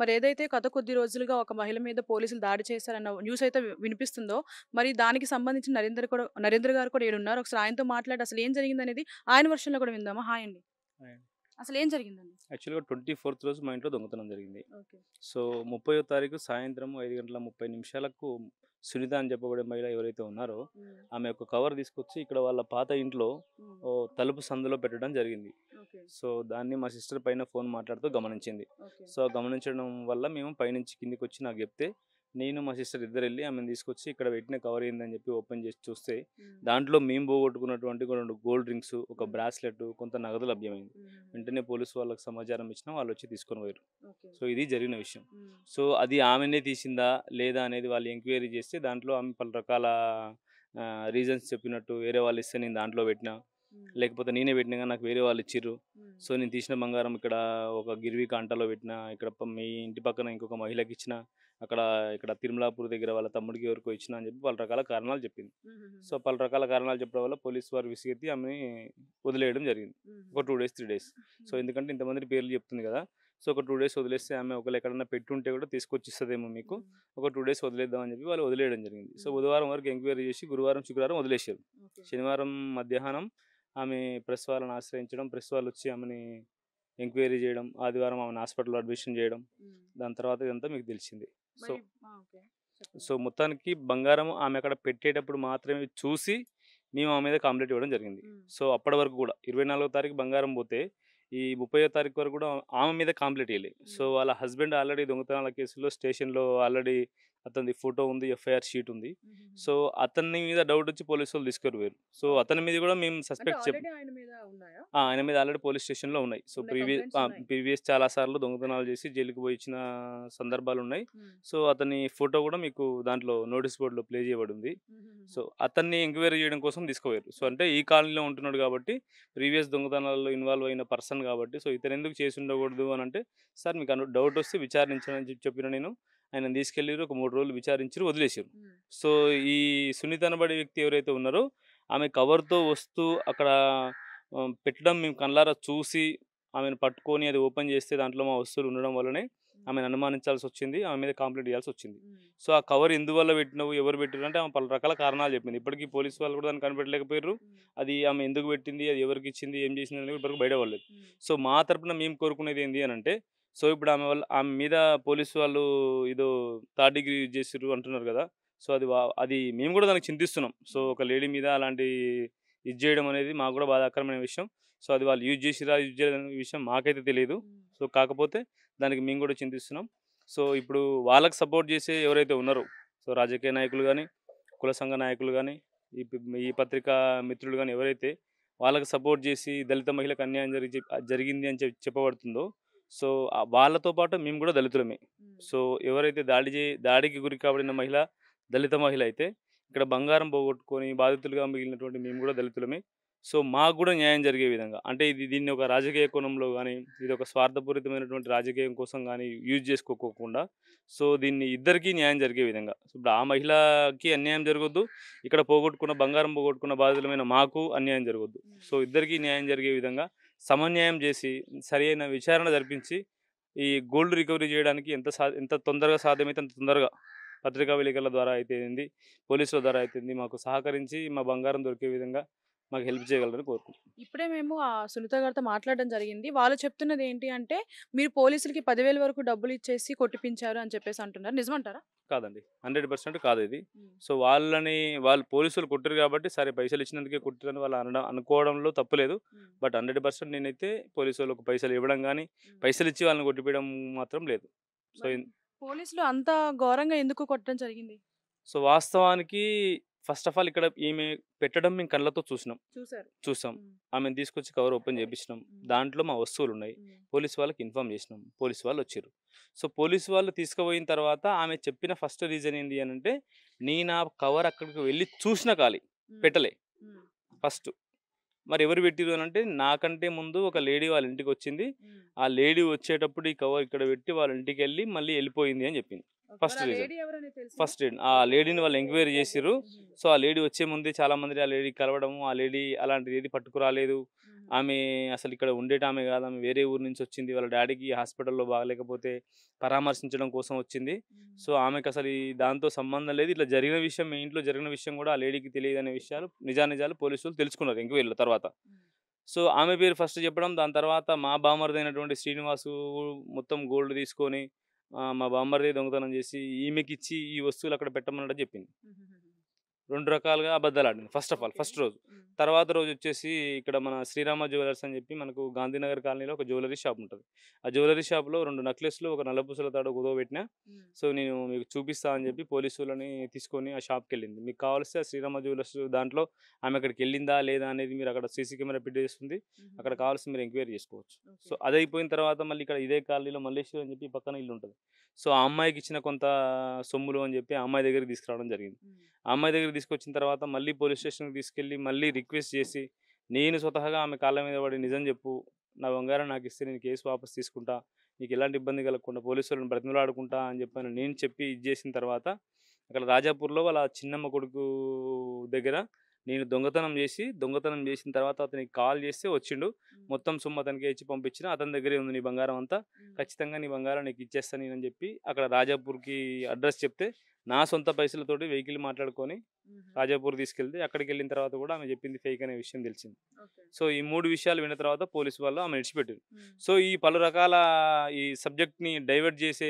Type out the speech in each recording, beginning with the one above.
మరి ఏదైతే గత కొద్ది రోజులుగా ఒక మహిళ మీద పోలీసులు దాడి చేశారన్న న్యూస్ అయితే వి- వినిపిస్తుందో మరి దానికి సంబంధించి నరేంద్ర కూడా నరేంద్ర గారు కూడా ఉన్నారు ఒకసారి ఆయనతో మాట్లాడి అసలు ఏం జరిగింది అనేది ఆయన వర్షంలో కూడా విందామా హాయ్ అండి హాయ్. అసలు ఏం జరిగిందండి యాక్చువల్గా ట్వంటీ ఫోర్త్ రోజు మా ఇంట్లో దొంగతనం జరిగింది ఓకే సో ముప్పయో తారీఖు సాయంత్రం ఐదు గంటల ముప్పై నిమిషాలకు సునీత అని చెప్పబడే మహిళ ఎవరైతే ఉన్నారో ఆమె ఒక కవర్ తీసుకొచ్చి ఇక్కడ వాళ్ళ పాత ఇంట్లో ఓ తలుపు సందులో పెట్టడం జరిగింది ఓకే సో దాన్ని మా సిస్టర్ పైన ఫోన్ మాట్లాడుతూ గమనించింది ఓకే సో గమనించడం వల్ల మేము పైనుంచి కిందికి వచ్చి నాకు చెప్తే నేను మా సిస్టర్ ఇద్దరు వెళ్ళి ఆమెను తీసుకొచ్చి ఇక్కడ పెట్టిన కవర్ ఏందని చెప్పి ఓపెన్ చేసి చూస్తే దాంట్లో మేము పోగొట్టుకున్నటువంటి రెండు గోల్డ్ రింగ్స్ ఒక బ్రాస్లెట్ కొంత నగదు లభ్యమైంది వెంటనే పోలీసు వాళ్ళకి సమాచారం ఇచ్చినా వాళ్ళు వచ్చి తీసుకొని పోయారు ఓకే సో ఇది జరిగిన విషయం సో అది ఆమెనే తీసిందా లేదా అనేది వాళ్ళు ఎంక్వైరీ చేస్తే దాంట్లో ఆమె పలు రకాల రీజన్స్ చెప్పినట్టు వేరే వాళ్ళు ఇస్తే నేను దాంట్లో పెట్టినా లేకపోతే నేనే పెట్టినా కానీ నాకు వేరే వాళ్ళు ఇచ్చిర్రు సో నేను తీసిన బంగారం ఇక్కడ ఒక గిరివి కాంటాలో పెట్టిన ఇక్కడ ప- మీ ఇంటి పక్కన ఇంకొక మహిళకి ఇచ్చిన అక్కడ ఇక్కడ తిరుమలాపూర్ దగ్గర వాళ్ళ తమ్ముడికి ఎవరికో ఇచ్చిన అని చెప్పి పలు రకాల కారణాలు చెప్పింది సో పలు రకాల కారణాలు చెప్పడం వల్ల పోలీసు వారు విసిగెత్తి ఆమెని వదిలేయడం జరిగింది ఒక two days three days so ఎందుకంటే ఇంతమంది పేర్లు చెప్తుంది కదా సో ఒక టూ డేస్ వదిలేస్తే ఆమె ఒకళ్ళు ఎక్కడన్నా పెట్టుంటే కూడా తీసుకొచ్చి ఇస్తుందేమో మీకు ఒక టూ డేస్ వదిలేద్దాం అని చెప్పి వాళ్ళు వదిలేయడం జరిగింది సో బుధవారం వరకు ఎంక్వైరీ చేసి గురువారం శుక్రవారం వదిలేశారు శనివారం మధ్యాహ్నం ఆమె ప్రెస్ వాళ్ళని ఆశ్రయించడం ప్రెస్ వాళ్ళు వచ్చి ఆమెని ఎంక్వైరీ చేయడం ఆదివారం ఆమెను హాస్పిటల్లో అడ్మిషన్ చేయడం దాని తర్వాత ఇదంతా మీకు తెలిసింది సో సో మొత్తానికి బంగారం ఆమె అక్కడ పెట్టేటప్పుడు మాత్రమే చూసి మేము ఆమె మీద కంప్లైంట్ ఇవ్వడం జరిగింది సో అప్పటి వరకు కూడా ఇరవై నాలుగో తారీఖు బంగారం పోతే ఈ ముప్పై తారీఖు వరకు కూడా ఆమె మీద కంప్లైంట్ ఇవ్వలేదు సో వాళ్ళ హస్బెండ్ ఆల్రెడీ దొంగతనాల కేసులో స్టేషన్లో ఆల్రెడీ అతనిది ఫోటో ఉంది ఎఫ్ఐఆర్ షీట్ ఉంది సో అతని మీద డౌట్ వచ్చి పోలీసు వాళ్ళు తీసుకొని పోయారు సో అతని మీద కూడా మేము సస్పెక్ట్ చెప్ ఆయన మీద ఉన్నాయా ఆ, ఆయన మీద ఆల్రెడీ పోలీస్ స్టేషన్లో ఉన్నాయి సో ఉన్నాయి, ప్రీవియస్ complaints ఉన్నాయి. ప్రీవియస్ చాలా సార్లు దొంగతనాలు చేసి జైలుకి పోయి ఇచ్చిన సందర్భాలు ఉన్నాయి సో అతని ఫోటో కూడా మీకు దాంట్లో నోటీస్ బోర్డులో ప్లే చేయబడి ఉంది సో అతన్ని ఎంక్వైరీ చేయడం కోసం తీసుకుపోయారు సో అంటే ఈ కాలనీలో ఉంటున్నాడు కాబట్టి ప్రీవియస్ దొంగతనాల్లో ఇన్వాల్వ్ అయిన పర్సన్ కాబట్టి సో ఇతను ఎందుకు చేసి ఉండకూడదు అని అంటే సార్ మీకు అను డౌట్ వస్తే విచారించని చెప్పి చెప్పిన నేను ఆయన తీసుకెళ్ళి ఒక మూడు రోజులు విచారించి వదిలేసారు సో ఈ సునీత అనబడే వ్యక్తి ఎవరైతే ఉన్నారో ఆమె కవర్తో వస్తూ అక్కడ ఆ, పెట్టడం మేము కళ్ళారా చూసి ఆమెను పట్టుకొని అది ఓపెన్ చేస్తే దాంట్లో మా వస్తువులు ఉండడం వల్లనే ఆమెను అనుమానించాల్సి వచ్చింది ఆమె మీద కంప్లైంట్ చేయాల్సి వచ్చింది సో ఆ కవర్ ఎందువల్ల పెట్టినవు ఎవరు పెట్టారు అంటే ఆమె పలు రకాల కారణాలు చెప్పింది ఇప్పటికీ పోలీసు వాళ్ళు కూడా దాన్ని కనిపెట్టలేకపోయారు అది ఆమె ఎందుకు పెట్టింది అది ఎవరికి ఇచ్చింది ఏం చేసింది అనేది ఇప్పటివరకు బయటపడలేదు సో మా తరపున మేము కోరుకునేది ఏంటి అని అంటే సో ఇప్పుడు ఆమె వల్ల ఆమె మీద పోలీసు వాళ్ళు ఏదో థర్డ్ డిగ్రీ యూజ్ చేసారు అంటున్నారు కదా సో అది వా- అది మేము కూడా దానికి చింతిస్తున్నాం సో ఒక లేడీ మీద అలాంటి ఇది చేయడం అనేది మాకు కూడా బాధాకరమైన విషయం సో అది వాళ్ళు యూజ్ చేసిరా యూజ్ చేయడం విషయం మాకైతే తెలియదు సో కాకపోతే దానికి మేము కూడా చింతిస్తున్నాం సో ఇప్పుడు వాళ్ళకి సపోర్ట్ చేసే ఎవరైతే ఉన్నారో సో రాజకీయ నాయకులు కానీ కుల సంఘ నాయకులు కానీ ఈ ప- ఈ పత్రికా మిత్రులు కానీ ఎవరైతే వాళ్ళకి సపోర్ట్ చేసి దళిత మహిళకు అన్యాయం జరిగి జరిగింది అని చెప్పి చెప్పబడుతుందో సో ఆ వాళ్ళతో పాటు మేము కూడా దళితులమే సో ఎవరైతే దాడి చే దాడికి గురి కాబడిన మహిళ దళిత మహిళ అయితే ఇక్కడ బంగారం పోగొట్టుకొని బాధితులుగా మిగిలినటువంటి మేము కూడా దళితులమే సో మాకు కూడా న్యాయం జరిగే విధంగా అంటే ఇది దీన్ని ఒక రాజకీయ కోణంలో కానీ ఇది ఒక స్వార్థపూరితమైనటువంటి రాజకీయం కోసం కానీ యూజ్ చేసుకోకుండా సో దీన్ని ఇద్దరికీ న్యాయం జరిగే విధంగా సో ఇప్పుడు ఆ మహిళకి అన్యాయం జరగొద్దు ఇక్కడ పోగొట్టుకున్న బంగారం పోగొట్టుకున్న బాధితులమైన మాకు అన్యాయం జరగొద్దు సో ఇద్దరికీ న్యాయం జరిగే విధంగా సమన్యాయం చేసి సరైన విచారణ జరిపించి ఈ గోల్డ్ రికవరీ చేయడానికి ఎంత సా ఎంత తొందరగా సాధ్యమైతే అంత తొందరగా పత్రికా విలేకరుల ద్వారా అయితే ఏంది పోలీసుల ద్వారా అయితే ఏంది మాకు సహకరించి మా బంగారం దొరికే విధంగా మాకు హెల్ప్ చేయగలరని కోరుకుంటున్నాం ఇప్పుడే మేము ఆ సునీత గారితో మాట్లాడడం జరిగింది వాళ్ళు చెప్తున్నది ఏంటి అంటే మీరు పోలీసులకి పదివేల వరకు డబ్బులు ఇచ్చేసి కొట్టిపించారు అని చెప్పేసి అంటున్నారు నిజమంటారా కాదండి హండ్రెడ్ పర్సెంట్ కాదు ఇది సో వాళ్ళని వాళ్ళు పోలీసులు కొట్టారు కాబట్టి సరే పైసలు ఇచ్చినందుకే కొట్టారని వాళ్ళు అనడం అనుకోవడంలో తప్పులేదు బట్ హండ్రెడ్ పర్సెంట్ నేనైతే పోలీసు వాళ్ళకు పైసలు ఇవ్వడం కానీ పైసలు ఇచ్చి వాళ్ళని కొట్టిపోయడం మాత్రం లేదు సో ఇన్- పోలీసులు అంత ఘోరంగా ఎందుకు కొట్టడం జరిగింది సో వాస్తవానికి ఫస్ట్ ఆఫ్ ఆల్ ఇక్కడ ఈమె పెట్టడం మేము కళ్ళతో చూసినాం చూసారు చూసాం ఆమెను తీసుకొచ్చి కవర్ ఓపెన్ చేపించినాం దాంట్లో మా వస్తువులు ఉన్నాయి పోలీస్ వాళ్ళకి ఇన్ఫామ్ చేసినాం పోలీస్ వాళ్ళు వచ్చారు సో పోలీస్ వాళ్ళు తీసుకుపోయిన తర్వాత ఆమె చెప్పిన ఫస్ట్ రీజన్ ఏంటి అని అంటే నేను ఆ కవర్ అక్కడికి వెళ్ళి చూసిన ఖాళీ పెట్టలే ఫస్ట్ మరి ఎవరు పెట్టిరు అని అంటే నాకంటే ముందు ఒక లేడీ వాళ్ళ ఇంటికి వచ్చింది ఆ లేడీ వచ్చేటప్పుడు ఈ కవర్ ఇక్కడ పెట్టి వాళ్ళ ఇంటికి వెళ్ళి మళ్ళీ వెళ్ళిపోయింది అని చెప్పింది ఫస్ట్ మరి ఆ రీజన్ lady ఎవరనేది తెలిసిందా? ఫస్ట్ ఆ లేడీని వాళ్ళు ఎంక్వైరీ చేసిర్రు మ్మ్. సో ఆ లేడీ వచ్చే ముందే చాలా మంది ఆ లేడీ కలవడము ఆ లేడీ అలాంటిది ఏది పట్టుకురాలేదు మ్మ్. ఆమె అసలు ఇక్కడ ఉండేట ఆమె కాదు ఆమె వేరే ఊరు నుంచి వచ్చింది వాళ్ళ డాడీకి హాస్పిటల్లో బాగాలేకపోతే పరామర్శించడం కోసం వచ్చింది మ్మ్. సో ఆమెకు అసలు ఈ దాంతో సంబంధం లేదు ఇట్లా జరిగిన విషయం మీ ఇంట్లో జరిగిన విషయం కూడా ఆ లేడీకి తెలియదు అనే విషయాలు నిజానిజాలు పోలీసులు తెలుసుకున్నారు ఎంక్వైరీల తర్వాత మ్మ్. సో ఆమె పేరు ఫస్ట్ చెప్పడం దాని తర్వాత మా బామ్మర్దైనటువంటి శ్రీనివాసు మొత్తం గోల్డ్ తీసుకొని ఆ, మా బామ్మర్దే దొంగతనం చేసి ఈమెకి ఇచ్చి ఈ వస్తువులు అక్కడ పెట్టమన్నట్టు చెప్పింది మ్మ్. రెండు రకాలుగా అబద్ధాలు ఆడింది first of all Okay. First రోజు మ్మ్. తర్వాత రోజు వచ్చేసి ఇక్కడ మన శ్రీరామ జ్యువెలర్స్ అని చెప్పి మనకు గాంధీనగర్ కాలనీలో ఒక జ్యువెలరీ షాప్ ఉంటుంది ఆ జ్యువెలరీ షాప్లో రెండు నెక్లెస్లు ఒక నల్లపూసల తాడు కుదవబెట్టిన మ్మ్. సో నేను మీకు చూపిస్తా అని చెప్పి పోలీసులని తీసుకొని ఆ షాప్కి వెళ్ళింది మీకు కావాల్సి ఆ శ్రీరామ జ్యువెలర్స్ దాంట్లో ఆమె అక్కడికి వెళ్ళిందా లేదా అనేది మీరు అక్కడ సీసీ కెమెరా పెట్టి చేస్తుంది మ్మ్. అక్కడ కావాల్సి మీరు ఎంక్వైరీ చేసుకోవచ్చు Okay. సో అది అయిపోయిన తర్వాత మళ్ళీ ఇక్కడ ఇదే కాలనీలో మల్లేశ్వరి అని చెప్పి పక్కన ఇల్లు ఉంటుంది సో ఆ అమ్మాయికి ఇచ్చిన కొంత సొమ్ములు అని చెప్పి ఆ అమ్మాయి దగ్గరికి తీసుకురావడం జరిగింది మ్మ్. ఆ అమ్మాయి దగ్గరికి తీసుకొచ్చిన తర్వాత మళ్ళీ పోలీస్ స్టేషన్కి తీసుకెళ్ళి మళ్ళీ రిక్వెస్ట్ చేసి నేను స్వతహాగా ఆమె కాళ్ళ మీద పడి నిజం చెప్పు నా బంగారం నాకు ఇస్తే నేను కేసు వాపస్ తీసుకుంటా నీకు ఎలాంటి ఇబ్బంది కలగకుండా పోలీసు వాళ్ళని బ్రతిమలాడుకుంటా అని చెప్పాను నేను చెప్పి ఇది చేసిన తర్వాత అక్కడ రాజాపూర్లో వాళ్ళ చిన్నమ్మ కొడుకు దగ్గర నేను దొంగతనం చేసి దొంగతనం చేసిన తర్వాత అతనికి కాల్ చేస్తే వచ్చిండు మ్మ్. మొత్తం సొమ్ము అతనికి ఇచ్చి పంపించిన అతని దగ్గరే ఉంది నీ బంగారం అంతా మ్మ్. ఖచ్చితంగా నీ బంగారం నీకు ఇచ్చేస్తాను నేనని చెప్పి అక్కడ రాజాపూర్కి అడ్రస్ చెప్తే నా సొంత పైసలతోటి వెహికల్ మాట్లాడుకొని మ్మ్. రాజాపూర్ తీసుకెళ్తే అక్కడికి వెళ్ళిన తర్వాత కూడా ఆమె చెప్పింది ఫేక్ అనే విషయం తెలిసింది Okay. సో ఈ మూడు విషయాలు విన్న తర్వాత పోలీసు వాళ్ళు ఆమె విడిచిపెట్టారు మ్మ్. సో ఈ పలు రకాల ఈ సబ్జెక్ట్ని డైవర్ట్ చేసే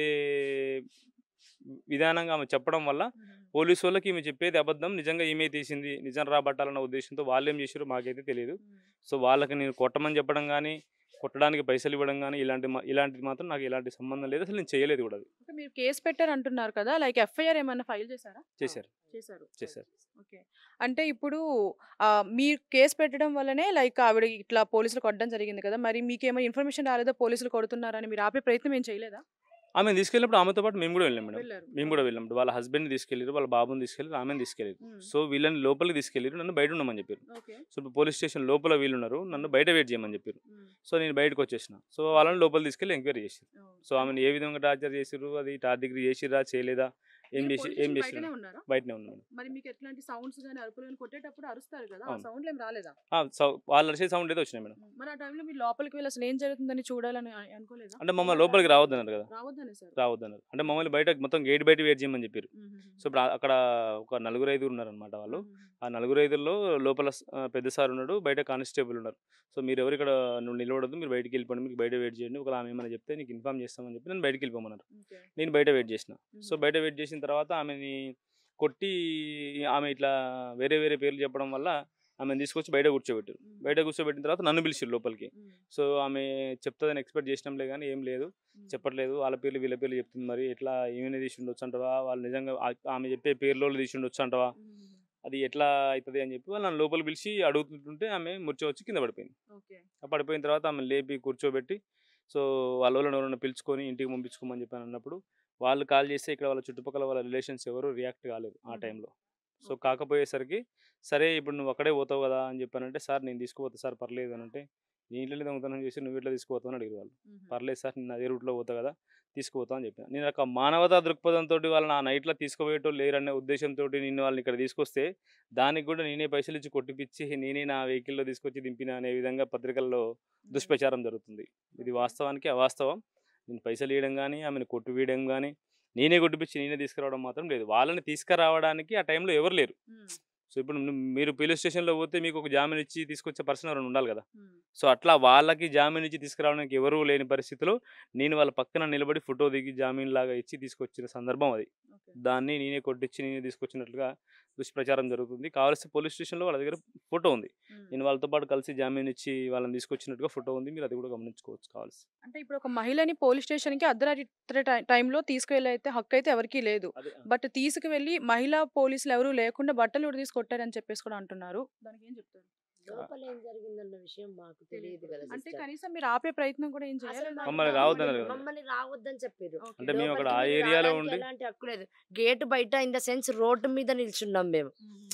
విధానంగా ఆమె చెప్పడం వల్ల మ్మ్. పోలీసు వాళ్ళకి ఈమె చెప్పేది అబద్ధం నిజంగా ఈమె తీసింది నిజం రాబట్టాలన్న ఉద్దేశంతో వాళ్ళు ఏం చేశారో మాకైతే తెలియదు మ్మ్. సో వాళ్ళకి నేను కొట్టమని చెప్పడం కానీ కొట్టడానికి పైసలు ఇవ్వడం కానీ ఇలాంటి మా- ఇలాంటిది మాత్రం నాకు ఎలాంటి సంబంధం లేదు అసలు నేను చేయలేదు కూడా అది అంటే మీరు కేసు పెట్టారు అంటున్నారు కదా లైక్ ఎఫ్ఐఆర్ ఏమైనా ఫైల్ చేశారా చేశారు చేశారు చేశారు ఓకే అంటే ఇప్పుడు ఆ, మీరు కేసు పెట్టడం వల్లనే లైక్ ఆవిడ ఇట్లా పోలీసులు కొట్టడం జరిగింది కదా మరి మీకేమైనా ఇన్ఫర్మేషన్ రాలేదా పోలీసులు కొడుతున్నారని మీరు ఆపే ప్రయత్నం ఏం చేయలేదా ఆమె తీసుకెళ్ళినప్పుడు ఆమెతో పాటు మేము కూడా వెళ్ళాం మేడం వెళ్ళారు మేము కూడా వెళ్ళాం వాళ్ళ హస్బెండ్ తీసుకెళ్ళారు వాళ్ళ బాబుని తీసుకెళ్ళారు ఆమెను తీసుకెళ్ళారు మ్మ్. సో వీళ్ళని లోపలికి తీసుకెళ్ళారు నన్ను బయట ఉండమని చెప్పారు ఓకే సో ఇప్పుడు పోలీస్ స్టేషన్ లోపల వీళ్ళు ఉన్నారు నన్ను బయట వెయిట్ చేయమని చెప్పారు మ్మ్. సో నేను బయటకు వచ్చేసిన సో వాళ్ళని లోపల తీసుకెళ్ళి ఎంక్వైరీ చేశారు అవును. సో ఆమెను ఏ విధంగా టార్చర్ చేసిర్రు అది టార్చర్ డిగ్రీ చేసిరా చేయలేదా ఏం మీరు చేసి పోలీస్ ఏం స్టేషన్ చేసిరు బయటనే ఉన్నారా బయటనే ఉన్నాను మరి మీకు ఎట్లాంటి సౌండ్స్ కానీ అరుపులు కానీ కొట్టేటప్పుడు అరుస్తారు కదా ఆ అవును. సౌండ్లు ఏం రాలేదా ఆ, సౌ- వాళ్ళు అరిసే సౌండ్ ఏదో వచ్చినాయి మేడం మరి ఆ టైంలో మీరు లోపలికి వెళ్ళి అసలు ఏం జరుగుతుందని చూడాలని అ- అనుకోలేదా అంటే మమ్మల్ని లోపలికి రావద్దన్నారు కదా రావద్దనే సార్ రావద్దన్నారు అంటే మమ్మల్ని బయట మొత్తం గేట్ బయట వెయిట్ చేయమని చెప్పారు సో ఇప్పుడు ఆ- అక్కడ ఒక నలుగురు ఐదుగురు ఉన్నారనమాట వాళ్ళు ఆ నలుగురు ఐదుగురులో లోపల స- ఆ, పెద్ద సార్ ఉన్నాడు బయట కానిస్టేబుల్ ఉన్నారు సో మీరు ఎవరు ఇక్కడ నువ్వు నిలబడద్దు మీరు బయటికి వెళ్ళిపోండి మీకు బయట వెయిట్ చేయండి ఒకవేళ ఆమె ఏమైనా చెప్తే నీకు ఇన్ఫామ్ చేస్తామని చెప్పి నేను బయటికి వెళ్ళిపోమన్నారు నేను బయట వెయిట్ చేసిన సో బయట వెయిట్ చేసిన తర్వాత ఆమెని కొట్టి ఆమె ఇట్లా వేరే వేరే పేర్లు చెప్పడం వల్ల ఆమెను తీసుకొచ్చి బయట కూర్చోబెట్టారు బయట కూర్చోబెట్టిన తర్వాత నన్ను పిలిచారు లోపలికి సో ఆమె చెప్తుందని ఎక్స్పెక్ట్ చేసినాంలే కానీ ఏం లేదు చెప్పట్లేదు వాళ్ళ పేర్లు వీళ్ళ పేర్లు చెప్తుంది మరి ఎట్లా ఏమైనా తీసి ఉండొచ్చు అంటవా వాళ్ళు నిజంగా ఆ- ఆమె చెప్పే పేర్లో తీసి ఉండొచ్చు అంటవా అది ఎట్లా అవుతుంది అని చెప్పి వాళ్ళు నన్ను లోపల పిలిచి అడుగుతుంటుంటే ఆమె ముర్చ వచ్చి కింద పడిపోయింది ఓకే ఆ పడిపోయిన తర్వాత ఆమె లేపి కూర్చోబెట్టి సో వాళ్ళ వాళ్ళని ఎవరైనా పిలుచుకొని ఇంటికి పంపించుకోమని చెప్పాను అన్నప్పుడు వాళ్ళు కాల్ చేస్తే ఇక్కడ వాళ్ళ చుట్టుపక్కల వాళ్ళ రిలేషన్స్ ఎవరు రియాక్ట్ కాలేదు ఆ Mhm. టైంలో సో Okay. కాకపోయేసరికి సరే ఇప్పుడు నువ్వు అక్కడే పోతావు కదా అని చెప్పానంటే సార్ నేను తీసుకుపోతా సార్ పర్లేదు అని అంటే నీ ఇంట్లో దొంగతనం చేసి నువ్వు ఇట్లా తీసుకుపోతావు అని అడిగారు వాళ్ళు పర్లేదు సార్ నేను అదే రూట్లో పోతా కదా తీసుకుపోతా అని చెప్పాను నేను ఒక మానవతా దృక్పథంతో వాళ్ళని ఆ నైట్లో తీసుకుపోయేటో లేరనే ఉద్దేశంతో నేను వాళ్ళని ఇక్కడ తీసుకొస్తే దానికి కూడా నేనే పైసలు ఇచ్చి కొట్టిపిచ్చి నేనే నా వెహికల్లో తీసుకొచ్చి దింపిన అనే విధంగా పత్రికల్లో దుష్ప్రచారం జరుగుతుంది ఇది వాస్తవానికి అవాస్తవం నేను పైసలు ఇవ్వడం కానీ ఆమెను కొట్టు వేయడం కానీ నేనే కొట్టిపించి నేనే తీసుకురావడం మాత్రం లేదు వాళ్ళని తీసుకురావడానికి ఆ టైంలో ఎవరు లేరు సో ఇప్పుడు ను- మీరు పోలీస్ స్టేషన్లో పోతే మీకు ఒక జామీన్ ఇచ్చి తీసుకొచ్చే పర్సన్ ఎవరైనా ఉండాలి కదా సో అట్లా వాళ్ళకి జామీన్ ఇచ్చి తీసుకురావడానికి ఎవరూ లేని పరిస్థితిలో నేను వాళ్ళ పక్కన నిలబడి ఫోటో దిగి జామీన్ లాగా ఇచ్చి తీసుకొచ్చిన సందర్భం అది దాన్ని నేనే కొట్టించి నేనే తీసుకొచ్చినట్లుగా దుష్ప్రచారం జరుగుతుంది కావాల్సిన పోలీస్ స్టేషన్లో వాళ్ళ దగ్గర ఫోటో ఉంది నేను వాళ్ళతో పాటు కలిసి జామీన్ ఇచ్చి వాళ్ళని తీసుకొచ్చినట్టుగా ఫోటో ఉంది మీరు అది కూడా గమనించుకోవచ్చు కావాల్సి అంటే ఇప్పుడు ఒక మహిళని పోలీస్ స్టేషన్ కి అర్ధరాత్రి టై- టైంలో తీసుకువెళ్ళి అయితే హక్కు అయితే ఎవరికీ లేదు అదే బట్ తీసుకువెళ్ళి మహిళా పోలీసులు ఎవరు లేకుండా బట్టలు కూడా తీసి కొట్టారని చెప్పేసి కూడా అంటున్నారు దానికి ఏం చెప్తారు లోపల ఏం జరిగిందన్న విషయం మాకు తెలియదు కదా అంటే sister. కనీసం మీరు ఆపే ప్రయత్నం కూడా ఏం అసలు చేయాలి మాకు మమ్మల్ని రావద్దన్నారు కదా. మమ్మల్ని రావద్దని చెప్పారు Okay. అంటే మేము అక్కడ ఆ లోపలికి మీరు ఏరియాలో రావడానికి ఉండి ఎలాంటి హక్కు లేదు గేట్ బయట ఇన్ ద సెన్స్ రోడ్డు మీద నిల్చున్నాం మేము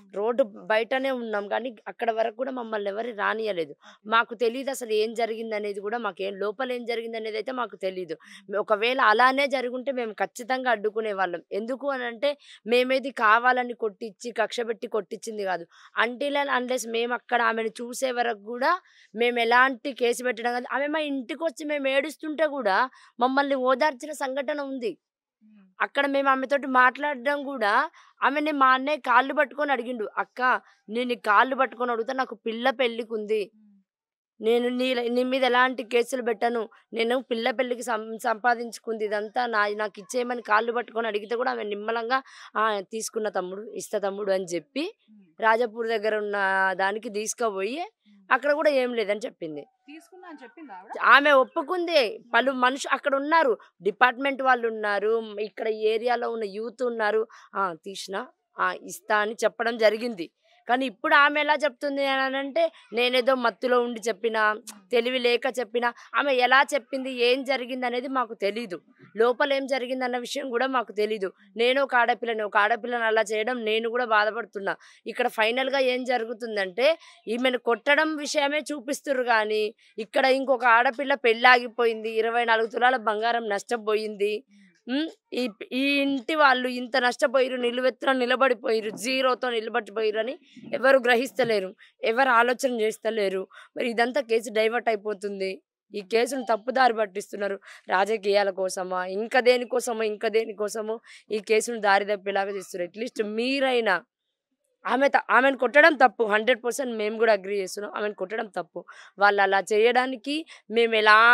రోడ్డు బయటనే ఉన్నాం కానీ అక్కడ వరకు కూడా మమ్మల్ని ఎవరు రానియలేదు మాకు తెలియదు అసలు ఏం జరిగింది అనేది కూడా మాకు ఏం లోపల ఏం జరిగింది అనేది అయితే మాకు తెలియదు ఒకవేళ అలానే జరుగుంటే మేము ఖచ్చితంగా అడ్డుకునే వాళ్ళం ఎందుకు అని అంటే మేమేది కావాలని కొట్టించి కక్ష పెట్టి కొట్టించింది కాదు అంటిల్ అండ్ అన్లెస్ మేము అక్కడ ఆమెను చూసే వరకు కూడా మేము ఎలాంటి కేసు పెట్టడం కాదు ఆమె మా ఇంటికి వచ్చి మేము ఏడుస్తుంటే కూడా మమ్మల్ని ఓదార్చిన సంఘటన ఉంది అక్కడ మేము ఆమెతోటి మాట్లాడడం కూడా ఆమెని మా అన్నయ్య కాళ్ళు పట్టుకొని అడిగిండు అక్క నేను నీ కాళ్ళు పట్టుకొని అడుగుతా నాకు పిల్ల పెళ్ళికి ఉంది నేను నీ నీ మీద ఎలాంటి కేసులు పెట్టను నేను పిల్ల పెళ్ళికి సం సంపాదించుకుంది ఇదంతా నా నాకు ఇచ్చేయమని కాళ్ళు పట్టుకొని అడిగితే కూడా ఆమె నిమ్మలంగా "ఆ, తీసుకున్న తమ్ముడు ఇస్తా తమ్ముడు అని చెప్పి రాజాపూర్ దగ్గర ఉన్న దానికి తీసుకుపోయి అక్కడ కూడా ఏం లేదని చెప్పింది తీసుకున్నా అని చెప్పింది ఆవిడ ఆమె ఒప్పుకుంది పలు మనుషు అక్కడ ఉన్నారు డిపార్ట్మెంట్ వాళ్ళు ఉన్నారు ఇక్కడ ఏరియాలో ఉన్న యూత్ ఉన్నారు ఆ తీసిన ఆ ఇస్తా అని చెప్పడం జరిగింది కానీ ఇప్పుడు ఆమె ఎలా చెప్తుంది అని అంటే నేనేదో మత్తులో ఉండి చెప్పిన తెలివి లేక చెప్పిన ఆమె ఎలా చెప్పింది ఏం జరిగింది అనేది మాకు తెలీదు లోపల ఏం జరిగింది అన్న విషయం కూడా మాకు తెలీదు నేను ఒక ఆడపిల్లని ఒక ఆడపిల్లని అలా చేయడం నేను కూడా బాధపడుతున్నా ఇక్కడ ఫైనల్గా ఏం జరుగుతుందంటే ఈమెను కొట్టడం విషయమే చూపిస్తుర్రు కానీ ఇక్కడ ఇంకొక ఆడపిల్ల పెళ్ళాగిపోయింది ఇరవై నాలుగు తులాల బంగారం నష్టపోయింది ఉమ్, ఈ ఈ ఇంటి వాళ్ళు ఇంత నష్టపోయిరు నిలువెత్తున నిలబడిపోయిరు జీరోతో నిలబడిపోయిరు అని ఎవరు గ్రహిస్తలేరు ఎవరు ఆలోచన చేస్తలేరు మరి ఇదంతా కేసు డైవర్ట్ అయిపోతుంది ఈ కేసును తప్పుదారి పట్టిస్తున్నారు రాజకీయాల కోసమా ఇంకా దేనికోసమో ఇంకా దేనికోసమో ఈ కేసును దారి తప్పేలాగా చేస్తున్నారు అట్లీస్ట్ మీరైనా ఆమె త- ఆమెను కొట్టడం తప్పు హండ్రెడ్ పర్సెంట్ మేము కూడా అగ్రి చేస్తున్నాం ఆమెను కొట్టడం తప్పు వాళ్ళు అలా చేయడానికి మేము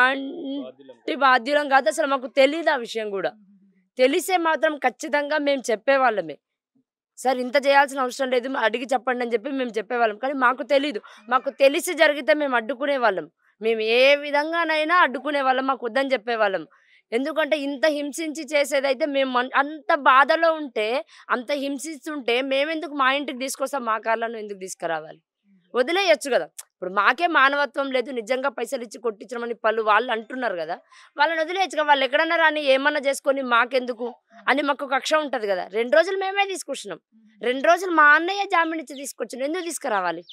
ఎలాంటి బాధ్యులం కాదు అసలు మాకు తెలియదు ఆ విషయం కూడా తెలిసే మాత్రం ఖచ్చితంగా మేము చెప్పేవాళ్ళమే సార్ ఇంత చేయాల్సిన అవసరం లేదు అడిగి చెప్పండి అని చెప్పి మేము చెప్పేవాళ్ళం కానీ మాకు తెలీదు మాకు తెలిసి జరిగితే మేము అడ్డుకునే వాళ్ళం మేము ఏ విధంగానైనా అడ్డుకునే వాళ్ళం మాకు వద్దని చెప్పేవాళ్ళం ఎందుకంటే ఇంత హింసించి చేసేదైతే మేము మన్- అంత బాధలో ఉంటే అంత హింసిస్తుంటే మేమెందుకు మా ఇంటికి తీసుకొస్తాం మా కార్లను ఎందుకు తీసుకురావాలి వదిలేయచ్చు కదా ఇప్పుడు మాకే మానవత్వం లేదు నిజంగా పైసలు ఇచ్చి కొట్టించమని పలు వాళ్ళు అంటున్నారు కదా వాళ్ళని వదిలేయచ్చు కదా వాళ్ళు ఎక్కడన్నా రాని ఏమన్నా చేసుకొని మాకెందుకు అని మాకు కక్ష ఉంటది కదా రెండు రోజులు మేమే తీసుకొచ్చినాం రెండు రోజులు మా అన్నయ్య జామీన్ ఇచ్చి తీసుకొచ్చిన ఎందుకు తీసుకురావాలి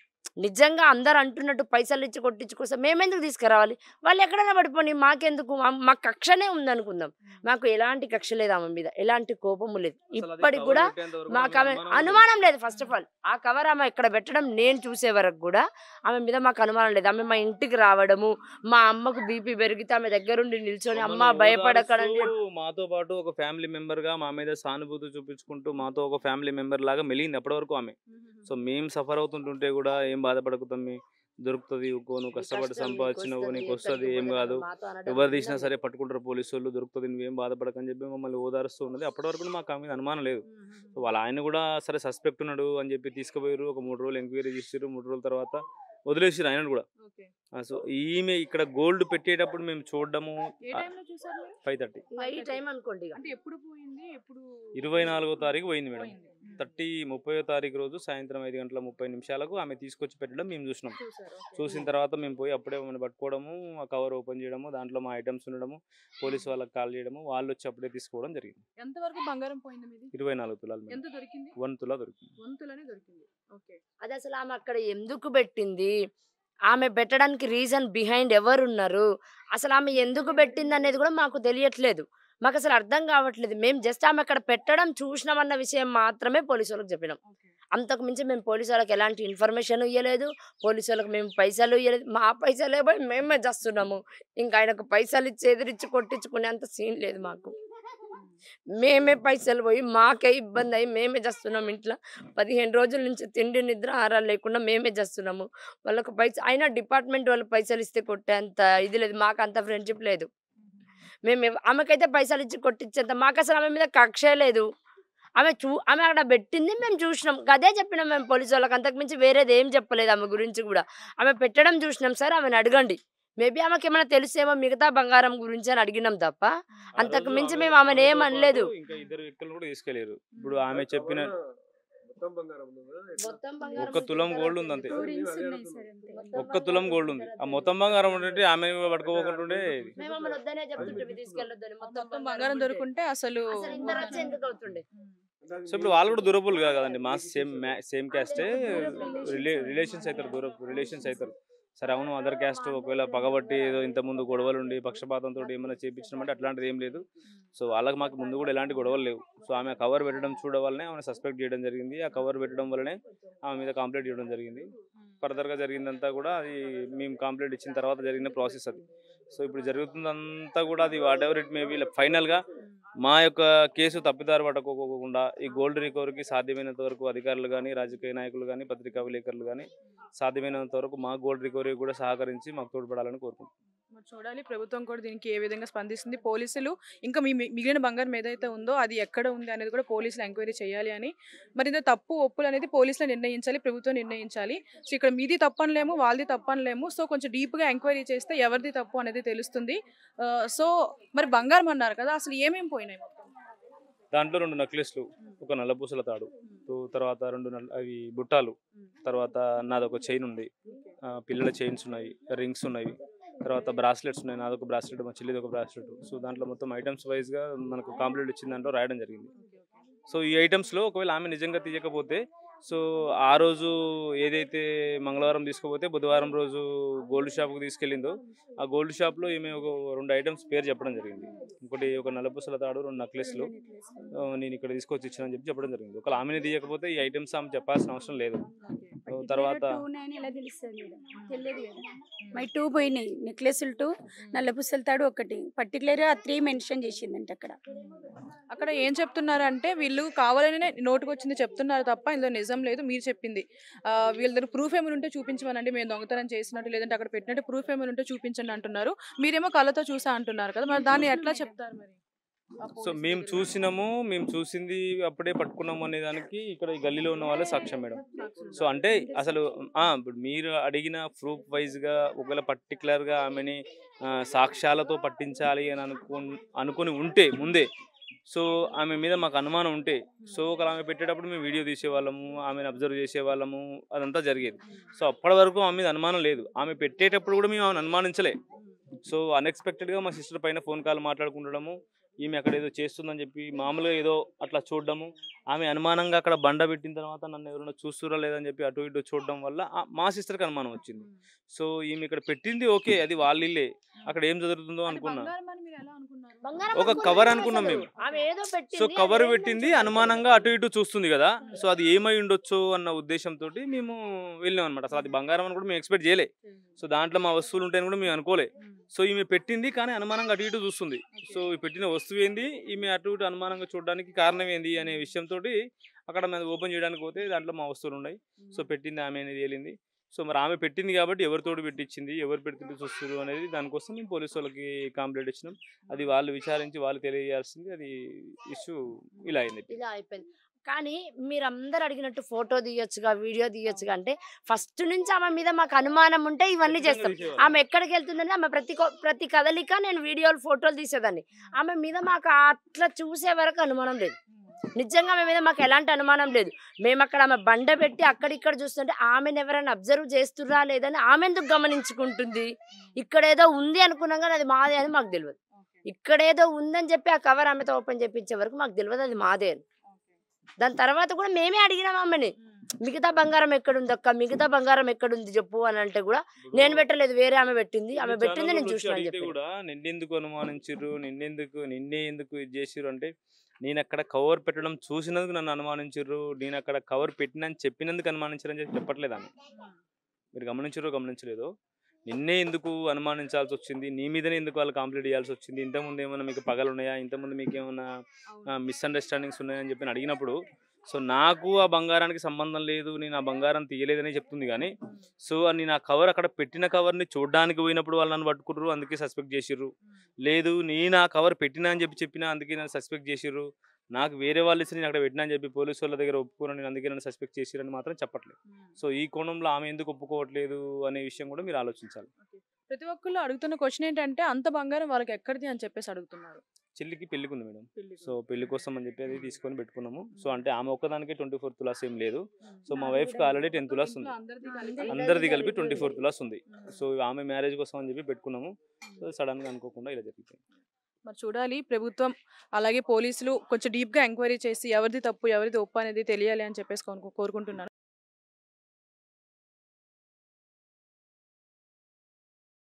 నిజంగా అందరు అంటున్నట్టు పైసలు ఇచ్చి కొట్టించుకోసం మేమెందుకు తీసుకురావాలి వాళ్ళు ఎక్కడైనా పడిపోయి మాకెందుకు మా- మా కక్షనే ఉందనుకుందాం మాకు ఎలాంటి కక్ష లేదు ఆమె మీద ఎలాంటి కోపము లేదు ఇప్పటికి కూడా మాకు ఆమె అనుమానం లేదు ఫస్ట్ ఆఫ్ ఆల్ ఆ కవర్ ఆమె ఇక్కడ పెట్టడం నేను చూసే వరకు కూడా ఆమె మీద మాకు అనుమానం లేదు ఆమె మా ఇంటికి రావడము మా అమ్మకు బీపీ పెరిగితే ఆమె దగ్గరుండి నిల్చొని అమ్మ భయపడకడండి మాతో పాటు ఒక ఫ్యామిలీ మెంబర్ గా మా మీద సానుభూతి చూపించుకుంటూ మాతో ఒక ఫ్యామిలీ మెంబర్ లాగా మెలిగింది అప్పటి వరకు ఆమె సో మేము సఫర్ అవుతుంటుంటే కూడా ఏం బాధపడకుతాం దొరుకుతుంది ఊకో నువ్వు కష్టపడి సంపాదించినవు నీకు వస్తుంది ఏం కాదు ఎవరు తీసినా సరే పట్టుకుంటారు పోలీసు వాళ్ళు దొరుకుతుంది నువ్వేం బాధపడకని చెప్పి మమ్మల్ని ఓదారుస్తూ ఉన్నది అప్పటి వరకు కూడా మాకు ఆమె మీద అనుమానం లేదు సో వాళ్ళ ఆయన కూడా సరే సస్పెక్ట్ ఉన్నాడు అని చెప్పి తీసుకుపోయారు ఒక మూడు రోజులు ఎంక్వైరీ చేసారు మూడు రోజుల తర్వాత వదిలేసారు ఆయన కూడా ఓకే ఆ, సో ఈమె ఇక్కడ గోల్డ్ పెట్టేటప్పుడు మేము చూడడము ఏ టైంలో చూసారు మీరు? ఫైవ్ థర్టీ ఈ టైం అనుకోండి ఇక. అంటే ఎప్పుడు పోయింది ఎప్పుడు ఇరవై నాలుగో తారీఖు పోయింది మేడం పోయింది. ఉమ్. థర్టీ ముప్పయో తారీఖు రోజు సాయంత్రం ఐదు గంటల ముప్పై నిమిషాలకు ఆమె తీసుకొచ్చి పెట్టడం మేము చూసినాం చూసారు, ఓకే. చూసిన తర్వాత మేము పోయి అప్పుడే మనం పట్టుకోవడము ఆ కవర్ ఓపెన్ చేయడము దాంట్లో మా ఐటమ్స్ ఉండడము పోలీస్ వాళ్ళకి కాల్ చేయడము వాళ్ళు వచ్చి అప్పుడే తీసుకోవడం జరిగింది ఎంతవరకు బంగారం పోయింది మీది ఇరవై నాలుగు తులాలు మేడం. ఎంత దొరికింది వన్ తులా దొరికింది వంతులనే దొరికింది ఓకే అది అసలు ఆమె అక్కడ ఎందుకు పెట్టింది ఆమె పెట్టడానికి రీజన్ బిహైండ్ ఎవరు ఉన్నారు అసలు ఆమె ఎందుకు పెట్టింది అనేది కూడా మాకు తెలియట్లేదు మాకు అసలు అర్థం కావట్లేదు మేము జస్ట్ ఆమె అక్కడ పెట్టడం చూసినామన్న విషయం మాత్రమే పోలీసు వాళ్ళకి చెప్పినాం ఓకే అంతకు మించి మేము పోలీసు వాళ్ళకి ఎలాంటి ఇన్ఫర్మేషన్ ఇవ్వలేదు పోలీసు వాళ్ళకి మేము పైసలు ఇవ్వలేదు మా పైసలే పోయి మేమే చేస్తున్నాము ఇంకా ఆయనకు పైసలు ఇచ్చి ఎదిరించి కొట్టించుకునే అంత సీన్ లేదు మాకు మేమే పైసలు పోయి మాకే ఇబ్బంది అయ్యి మేమే చేస్తున్నాం ఇంట్లో పదిహేను రోజుల నుంచి తిండి నిద్ర ఆహారాలు లేకుండా మేమే చేస్తున్నాము వాళ్ళకు పైసలు అయినా డిపార్ట్మెంట్ వాళ్ళు పైసలు ఇస్తే కొట్టే అంత ఇది లేదు మాకు అంత ఫ్రెండ్షిప్ లేదు మేము ఎవ- ఆమెకైతే పైసలు ఇచ్చి కొట్టించేంత మాకు అసలు ఆమె మీద కక్షే లేదు ఆమె చూ ఆమె అక్కడ పెట్టింది మేము చూసినాం అదే చెప్పినాం మేము పోలీసు వాళ్ళకి అంతకు మించి వేరేది ఏం చెప్పలేదు ఆమె గురించి కూడా ఆమె పెట్టడం చూసినాం సార్ ఆమెను అడగండి మేబీ ఆమెకి ఏమైనా తెలుసేమో మిగతా బంగారం గురించి అని అడిగినాం తప్ప ఆ అంతకు రోజు మించి ఆమె- మేము ఆమెను ఏం ఆమెతో అనలేదు. పాటు ఇంకా ఇద్దరు వ్యక్తులు కూడా తీసుకెళ్లారు ఇప్పుడు ఆమె చెప్పిన మొత్తం బంగారం ఉన్నదా? మొత్తం ఒక్క తులం గోల్డ్ ఉంది అంతే. అదే రింగ్స్ ఉన్నాయి అడుగుతున్నా. సార్ అంతే. మొత్తం ఒక్క తులం గోల్డ్ ఉంది ఆ మొత్తం బంగారం ఉంటే ఆమె పట్టుకోకుంటుండే మేము ఆమెను వద్దనే చెప్తుంటే తీసుకెళ్ళొద్దని మొత్తం బంగారం దొరుకుంటే అసలు అసలు ఇంత రచ్చ ఎందుకు అవుతుండే సో ఇప్పుడు వాళ్ళు కూడా దూరపులు కాదు కదండి మా సేమ్ సేమ్ క్యాస్టే రిలే రిలేషన్స్ అవుతారు దూర రిలేషన్స్ అవుతారు సరే అవును అదర్ క్యాస్ట్ ఒకవేళ పగబట్టి ఏదో ఇంతకుముందు గొడవలు ఉండి పక్షపాతంతో ఏమైనా చేయించడం అట్లాంటిది ఏం లేదు సో వాళ్ళకి మాకు ముందు కూడా ఎలాంటి గొడవలు లేవు సో ఆమె కవర్ పెట్టడం చూడడం వల్లనే ఆమె సస్పెక్ట్ చేయడం జరిగింది ఆ కవర్ పెట్టడం వల్లనే ఆమె మీద కంప్లైంట్ చేయడం జరిగింది ఫర్దర్గా జరిగిందంతా కూడా అది మేము కంప్లైంట్ ఇచ్చిన తర్వాత జరిగిన ప్రాసెస్ అది సో ఇప్పుడు జరుగుతుందంతా కూడా అది వాట్ ఎవర్ ఇట్ మేబీ ఫైనల్గా మా యొక్క కేసు తప్పిదారి పట్టకోకుండా ఈ గోల్డ్ రికవరీకి సాధ్యమైనంత వరకు అధికారులు కానీ రాజకీయ నాయకులు కానీ పత్రికా విలేకరులు కానీ సాధ్యమైనంత వరకు మా గోల్డ్ రికవరీ కూడా సహకరించి మాకు తోడ్పడాలని కోరుకుంటున్నాం మరి చూడాలి ప్రభుత్వం కూడా దీనికి ఏ విధంగా స్పందిస్తుంది పోలీసులు ఇంకా మీ మీ- మిగిలిన బంగారం ఏదైతే ఉందో అది ఎక్కడ ఉంది అనేది కూడా పోలీసులు ఎంక్వైరీ చేయాలి అని మరి ఇందులో తప్పు ఒప్పులు అనేది పోలీసులు నిర్ణయించాలి ప్రభుత్వం నిర్ణయించాలి సో ఇక్కడ మీది తప్పు అనలేము వాళ్ళది తప్పు అనలేము సో కొంచెం డీప్గా ఎంక్వైరీ చేస్తే ఎవరిది తప్పు అనేది తెలుస్తుంది ఆ, సో మరి బంగారం అన్నారు కదా అసలు ఏమేమి పోయినాయి మొత్తం దాంట్లో రెండు నెక్లెస్లు ఒక నల్లపూసల తాడు తో- తర్వాత రెండు నల్ల అవి బుట్టాలు తర్వాత నాది ఒక చైన్ ఉంది ఆ, పిల్లల చైన్స్ ఉన్నాయి రింగ్స్ ఉన్నాయి తర్వాత బ్రాస్లెట్స్ ఉన్నాయి నాదొక బ్రాస్లెట్ మా చెల్లిది ఒక బ్రాస్లెట్ సో దాంట్లో మొత్తం ఐటమ్స్ వైజ్గా మనకు కాంప్లీట్ ఇచ్చిన దాంట్లో రాయడం జరిగింది సో ఈ ఐటమ్స్లో ఒకవేళ ఆమె నిజంగా తీయకపోతే సో ఆ రోజు ఏదైతే మంగళవారం తీసుకుపోతే బుధవారం రోజు గోల్డ్ షాప్కి తీసుకెళ్ళిందో ఆ గోల్డ్ షాప్లో ఈమె ఒక రెండు ఐటమ్స్ పేరు చెప్పడం జరిగింది ఒకటి ఒక నల్లపూసల తాడు రెండు నెక్లెస్లు ఆ, నేను ఇక్కడ తీసుకొచ్చి ఇచ్చానని చెప్పి చెప్పడం జరిగింది ఒకవేళ ఆమెనే తీయకపోతే ఈ ఐటమ్స్ ఆమె చెప్పాల్సిన అవసరం లేదు సో తర్వాత టూ నైన్ ఎలా తెలుస్తుంది మేడం తెలియదు కదా మై టూ పోయినాయి నెక్లెస్లు టూ నల్ల పుస్తల తాడు ఒకటి పర్టికులర్ ఆ త్రీ మెన్షన్ చేసిందంట అక్కడ అక్కడ ఏం చెప్తున్నారు అంటే వీళ్ళు కావాలనే నోటుకు వచ్చింది చెప్తున్నారు తప్ప ఇందులో నిజం లేదు మీరు చెప్పింది ఆ, వీళ్ళ దగ్గర ప్రూఫ్ ఏమైనా ఉంటే చూపించమనండి మేము దొంగతనం చేసినట్టు లేదంటే అక్కడ పెట్టినట్టు ప్రూఫ్ ఏమైనా ఉంటే చూపించండి అంటున్నారు మీరేమో కళ్ళతో చూసా అంటున్నారు కదా మరి దాన్ని ఎట్లా చెప్తారు మరి ఆ సో పోలీసులు మేము దగ్గర. చూసినాము మేము చూసింది అప్పుడే పట్టుకున్నాము అనే దానికి ఇక్కడ ఈ గల్లీలో ఉన్న వాళ్ళే సాక్ష్యం మేడం సో అంటే అసలు ఆ, ఇప్పుడు మీరు అడిగిన ప్రూఫ్ వైజ్గా ఒకవేళ పర్టికులర్గా ఆమెని ఆ, సాక్ష్యాలతో పట్టించాలి అని అనుకు అనుకుని ఉంటే ముందే సో ఆమె మీద మాకు అనుమానం ఉంటే సో ఒకవేళ ఆమె పెట్టేటప్పుడు మేము వీడియో తీసేవాళ్ళము ఆమెను అబ్జర్వ్ చేసేవాళ్ళము అదంతా జరిగేది సో అప్పటి వరకు ఆమె మీద అనుమానం లేదు ఆమె పెట్టేటప్పుడు కూడా మేము ఆమెను అనుమానించలే సో అన్ఎక్స్పెక్టెడ్గా మా సిస్టర్ పైన ఫోన్ కాల్ మాట్లాడుకుండడము ఈమె అక్కడ ఏదో చేస్తుందని చెప్పి మామూలుగా ఏదో అట్లా చూడడము ఆమె అనుమానంగా అక్కడ బండ పెట్టిన తర్వాత నన్ను ఎవరైనా చూస్తురా లేదని చెప్పి అటు ఇటు చూడడం వల్ల ఆ- మా సిస్టర్కి అనుమానం వచ్చింది సో ఈమె ఇక్కడ పెట్టింది ఓకే అది వాళ్ళ ఇల్లే అక్కడ ఏం జరుగుతుందో అది అనుకున్నా బంగారం అని మీరు ఎలా అనుకున్నారు? బంగారం ఒక అనుకున్నాం కవర్ మేము అనుకున్నాం అసలు. మేము. ఆమె ఏదో పెట్టింది సో అది కవర్ ఏందో పెట్టింది చెప్పలేదు. అనుమానంగా అటు ఇటు చూస్తుంది కదా సో అది ఏమై ఉండొచ్చు అన్న ఉద్దేశంతో మేము వెళ్ళాం అనమాట అసలు అది బంగారం అని కూడా మేము ఎక్స్పెక్ట్ చేయలే సో దాంట్లో మా వస్తువులు ఉంటాయని కూడా మేము అనుకోలే సో ఈమె పెట్టింది కానీ అనుమానంగా అటు ఇటు చూస్తుంది సో ఈ పెట్టిన వస్తువు ఏంది ఈమె అటు ఇటు అనుమానంగా చూడడానికి కారణం ఏంది అనే విషయంతో అక్కడ మేము ఓపెన్ చేయడానికి పోతే దాంట్లో మా వస్తువులు ఉన్నాయి సో పెట్టింది ఆమె అనేది తేలింది సో మరి ఆమె పెట్టింది కాబట్టి ఎవరితోటి పెట్టించింది ఎవరు పెడుతుంటే చూస్తారు అనేది దానికోసం మేము పోలీసు వాళ్ళకి కంప్లైంట్ ఇచ్చినాం అది వాళ్ళు విచారించి వాళ్ళు తెలియజేయాల్సింది అది ఇష్యూ ఇలా అయింది ఇలా అయిపోయింది కానీ మీరందరు అడిగినట్టు ఫోటో తీయొచ్చుగా వీడియో తీయొచ్చుగా అంటే ఫస్ట్ నుంచి ఆమె మీద మాకు అనుమానం ఉంటే ఇవన్నీ చేస్తాం ఆమె ఎక్కడికి వెళ్తుందని ఆమె ప్రతి కో- ప్రతి కదలిక నేను వీడియోలు ఫోటోలు తీసేదాన్ని ఆమె మీద మాకు అట్లా చూసే వరకు అనుమానం లేదు నిజంగా ఆమె మీద మాకు ఎలాంటి అనుమానం లేదు మేము అక్కడ ఆమె బండ పెట్టి అక్కడిక్కడ చూస్తుంటే ఆమెను ఎవరైనా అబ్జర్వ్ చేస్తుర్రా లేదని ఆమె ఎందుకు గమనించుకుంటుంది ఇక్కడ ఏదో ఉంది అనుకున్నాం కానీ అది మాదే అని మాకు తెలియదు ఇక్కడ ఏదో ఉందని చెప్పి ఆ కవర్ ఆమెతో ఓపెన్ చేపించే వరకు మాకు తెలియదు అది మాదే అని దాని తర్వాత కూడా మేమే అడిగినాం ఆమెని మిగతా బంగారం ఎక్కడుంది అక్క మిగతా బంగారం ఎక్కడుంది చెప్పు అని అంటే కూడా నేను పెట్టలేదు వేరే ఆమె పెట్టింది ఆమె ఇప్పుడు పెట్టింది నేను ఛానల్లో చూసిన అని అడిగితే చెప్పి కూడా నిన్నెందుకు అనుమానించారు నిన్నెందుకు నిన్నే ఎందుకు ఇది చేసిర్రు అంటే నేను అక్కడ కవర్ పెట్టడం చూసినందుకు నన్ను అనుమానించారు నేను అక్కడ కవర్ పెట్టినని చెప్పినందుకు అనుమానించారు అని చెప్పి చెప్పట్లేదు ఆమె మీరు గమనించారో గమనించలేదో నిన్నే ఎందుకు అనుమానించాల్సి వచ్చింది నీ మీదనే ఎందుకు వాళ్ళు కంప్లీట్ చేయాల్సి వచ్చింది ఇంతకుముందు ఏమైనా మీకు పగలు ఉన్నాయా ఇంతకుముందు మీకు ఏమైనా మిస్అండర్స్టాండింగ్స్ ఉన్నాయని చెప్పి అడిగినప్పుడు సో నాకు ఆ బంగారానికి సంబంధం లేదు నేను ఆ బంగారం తీయలేదని చెప్తుంది కానీ సో నేను ఆ కవర్ అక్కడ పెట్టిన కవర్ని చూడడానికి పోయినప్పుడు వాళ్ళు నన్ను పట్టుకుర్రు అందుకే సస్పెక్ట్ చేసిర్రు లేదు నేను ఆ కవర్ పెట్టినా అని చెప్పి చెప్పినా అందుకే నన్ను సస్పెక్ట్ చేసిర్రు నాకు వేరే వాళ్ళు ఇచ్చి నేను అక్కడ పెట్టినా అని చెప్పి పోలీసు వాళ్ళ దగ్గర ఒప్పుకున్నాను నేను అందుకే నన్ను సస్పెక్ట్ చేసిరని మాత్రం చెప్పట్లేదు సో ఈ కోణంలో ఆమె ఎందుకు ఒప్పుకోవట్లేదు అనే విషయం కూడా మీరు ఆలోచించాలి ప్రతి ఒక్కళ్ళు అడుగుతున్న క్వశ్చన్ ఏంటంటే అంత బంగారం వాళ్ళకి ఎక్కడిది అని చెప్పేసి అడుగుతున్నారు చెల్లికి పెళ్ళికి ఉంది మేడం సో పెళ్లి కోసం అని చెప్పి అది తీసుకొని పెట్టుకున్నాము సో అంటే ఆమె ఒక్కదానికి ట్వంటీ ఫోర్ తులాస్ ఏం లేదు సో మా వైఫ్కి ఆల్రెడీ టెన్ తులాస్ ఉంది అందరిది కలిపి అందరిది కలిపి ట్వంటీ ఫోర్ తులాస్ ఉంది సో ఆమె మ్యారేజ్ కోసం అని చెప్పి పెట్టుకున్నాము సో సడన్గా అనుకోకుండా ఇలా జరిగిపోయింది మరి చూడాలి ప్రభుత్వం అలాగే పోలీసులు కొంచెం డీప్గా ఎంక్వైరీ చేసి ఎవరిది తప్పు ఎవరిది ఒప్పు అనేది తెలియాలి అని చెప్పేసి కోరుకు- కోరుకుంటున్నాను